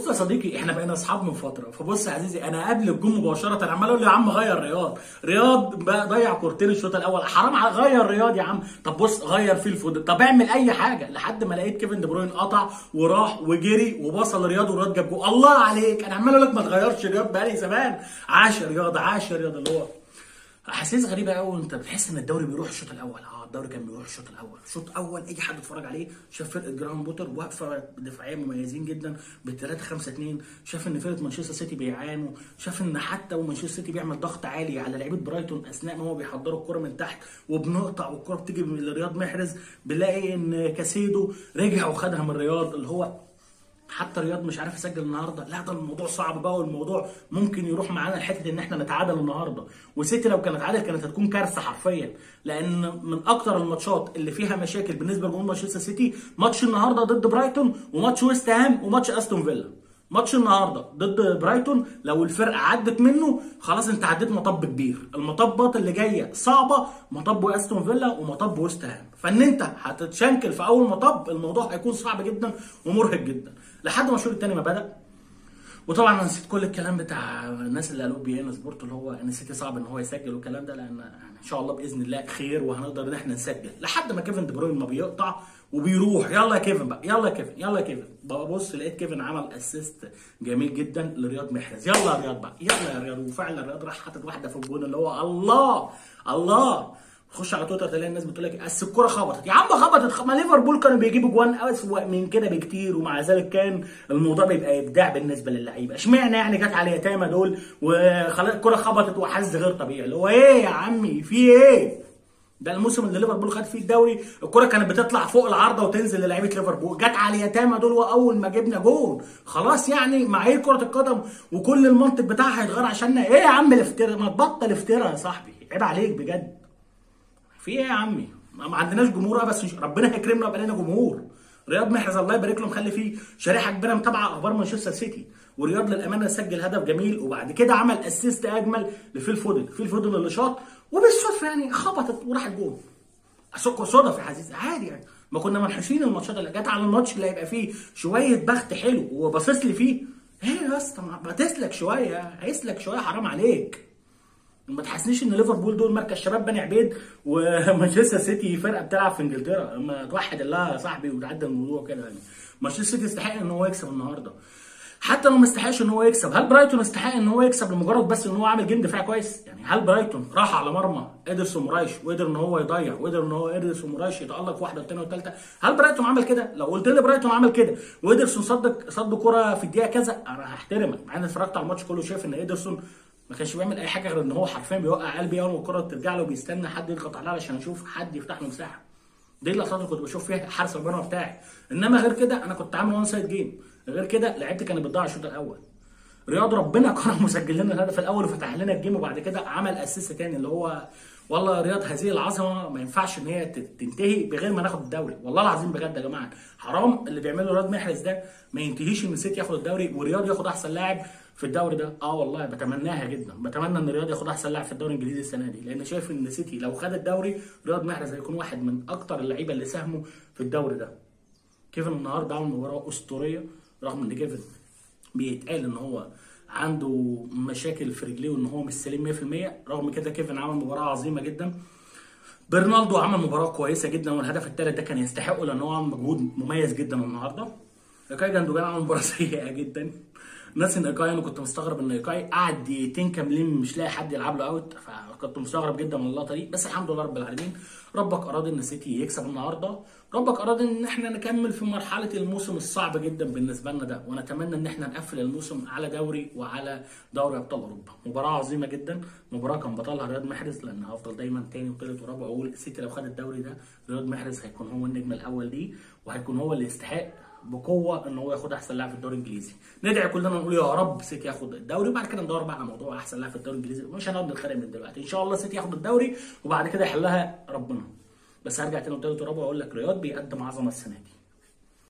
بص يا صديقي احنا بقينا اصحاب من فتره فبص يا عزيزي انا قبل الجون مباشره عمال اقول له يا عم غير رياض رياض بقى ضيع كورتين الشوط الاول حرام على غير رياض يا عم طب بص غير فيه الفود طب اعمل اي حاجه لحد ما لقيت كيفن دي بروين قطع وراح وجري وبصل رياض ورياض جاب جول الله عليك انا عمال اقول لك ما تغيرش رياض بقالي زمان عاش يا رياض عاش يا رياض اللي هو احاسيس غريبه قوي انت بتحس ان الدوري بيروح الشوط الاول اه الدوري كان بيروح الشوط الاول الشوط الاول اي حد اتفرج عليه شاف فرقه جراهام بوتر واقفه دفاعيا مميزين جدا بال 3 5 2 شاف ان فرقه مانشستر سيتي بيعانوا شاف ان حتى ومانشستر سيتي بيعمل ضغط عالي على لعيبه برايتون اثناء ما هو بيحضروا الكره من تحت وبنقطع والكره بتيجي من رياض محرز بنلاقي ان كاسيدو رجع وخدها من رياض اللي هو حتى رياض مش عارف يسجل النهارده لا ده الموضوع صعب بقى والموضوع ممكن يروح معانا لحته ان احنا نتعادل النهارده وسيتي لو كانت عادل كانت هتكون كارثه حرفيا لان من اكتر الماتشات اللي فيها مشاكل بالنسبه لجمهور مانشستر سيتي ماتش النهارده ضد برايتون وماتش ويست هام وماتش استون فيلا ماتش النهارده ضد برايتون لو الفرقه عدت منه خلاص انت عديت مطب كبير المطبات اللي جايه صعبه مطب استون فيلا ومطب ويست هام فان انت هتتشنكل في اول مطب الموضوع هيكون صعب جدا ومرهق جدا لحد ما الشوط الثاني ما بدا وطبعا انا نسيت كل الكلام بتاع الناس اللي قالوا بي ان سبورت اللي هو ان السيتي صعب ان هو يسجل والكلام ده لان ان شاء الله باذن الله خير وهنقدر ان احنا نسجل لحد ما كيفن دي بروين ما بيقطع وبيروح يلا يا كيفن بقى يلا يا كيفن يلا يا كيفن ببص لقيت كيفن عمل اسيست جميل جدا لرياض محرز يلا يا رياض بقى يلا يا رياض وفعلا رياض راح حاطط واحده في الجون اللي هو الله الله تخش على تويتر تلاقي الناس بتقول لك اصل الكوره خبطت يا عم خبطت ما ليفربول كانوا بيجيبوا جوان اسوء من كده بكتير ومع ذلك كان الموضوع بيبقى ابداع بالنسبه للعيبه اشمعنى يعني جت على اليتامى دول وخلاص الكوره خبطت وحظ غير طبيعي اللي هو ايه يا عمي في ايه ده الموسم اللي ليفربول خد فيه الدوري الكره كانت بتطلع فوق العارضه وتنزل للعيبه ليفربول جت على اليتامى دول واول ما جبنا جون خلاص يعني معايير كره القدم وكل المنطق بتاعها هيتغير عشاننا ايه يا عم الافتراء ما تبطل افتراء يا صاحبي عيب عليك بجد في ايه يا عمي؟ ما عندناش جمهور اه بس ربنا يكرمنا ويبقى لنا جمهور. رياض محرز الله يبارك له مخلي فيه شريحه كبيره متابعه اخبار مانشستر سيتي ورياض للامانه سجل هدف جميل وبعد كده عمل اسيست اجمل لفيل فودن، فيل فودن اللي شاط وبالصدفه يعني خبطت وراحت جول. صدف يا عزيز عادي يعني ما كنا منحشين الماتشات اللي جت على الماتش اللي هيبقى فيه شويه بخت حلو وباصص لي فيه ايه يا اسطى ما تسلك شويه هيسلك شويه حرام عليك. ما تحسنيش ان ليفربول دول مركز شباب بني عبيد ومانشستر سيتي فرقه بتلعب في انجلترا اما توحد الله يا صاحبي وتعدي الموضوع كده يعني مانشستر سيتي يستحق ان هو يكسب النهارده حتى لو ما استحقش ان هو يكسب هل برايتون يستحق ان هو يكسب لمجرد بس ان هو عامل جيم دفاع كويس يعني هل برايتون راح على مرمى ادرسون مورايش وقدر ان هو يضيع وقدر ان هو ادرسون مورايش يتالق في واحده والثانيه والثالثه هل برايتون عمل كده لو قلت لي برايتون عمل كده وادرسون صدق صد كره في الدقيقه كذا انا هحترمك مع اني اتفرجت على الماتش كله شايف ان ادرسون ما كانش بيعمل اي حاجه غير ان هو حرفيا بيوقع قلبي اول ما الكره ترجع له وبيستنى حد يضغط عليه علشان اشوف حد يفتح له مساحه دي اللقطات اللي كنت بشوف فيها حارس المرمى بتاعي انما غير كده انا كنت عامل وان سايد جيم غير كده لعيبتي كانت بتضيع الشوط الاول رياض ربنا كان مسجل لنا الهدف الاول وفتح لنا الجيم وبعد كده عمل اسيست تاني اللي هو والله رياض هذه العظمه ما ينفعش ان هي تنتهي بغير ما ناخد الدوري والله العظيم بجد يا جماعه حرام اللي بيعمله رياض محرز ده ما ينتهيش ان سيتي ياخد الدوري ورياض ياخد احسن لاعب في الدوري ده اه والله بتمناها جدا بتمنى ان رياض ياخد احسن لاعب في الدوري الانجليزي السنه دي لان شايف ان سيتي لو خد الدوري رياض محرز هيكون واحد من اكتر اللعيبه اللي ساهموا في الدوري ده كيفن النهارده عمل مباراه اسطوريه رغم ان كيفن بيتقال ان هو عنده مشاكل في رجليه وان هو مش سليم 100% رغم كده كيفن عمل مباراه عظيمه جدا برنالدو عمل مباراه كويسه جدا والهدف الثالث ده كان يستحقه لان هو عمل مجهود مميز جدا النهارده ايكاي جندوجان عمل مباراه سيئه جدا ناس ان ايكاي انا كنت مستغرب ان ايكاي قعد دقيقتين كاملين مش لاقي حد يلعب له اوت فكنت مستغرب جدا من اللقطه دي بس الحمد لله رب العالمين ربك اراد ان سيتي يكسب النهارده ربك اراد ان احنا نكمل في مرحله الموسم الصعب جدا بالنسبه لنا ده ونتمنى ان احنا نقفل الموسم على دوري وعلى دوري ابطال اوروبا مباراه عظيمه جدا مباراه كان بطلها رياض محرز لان هفضل دايما تاني وتالت ورابع اقول السيتي لو خد الدوري ده رياض محرز هيكون هو النجم الاول ليه وهيكون هو اللي يستحق بقوه ان هو ياخد احسن لاعب في الدوري الانجليزي ندعي كلنا نقول يا رب سيتي ياخد الدوري وبعد كده ندور بقى على موضوع احسن لاعب في الدوري الانجليزي مش هنقعد نتخانق من دلوقتي ان شاء الله سيتي ياخد الدوري وبعد كده يحلها ربنا بس هرجع تاني وتالت ورابع واقول لك رياض بيقدم عظمه السنه دي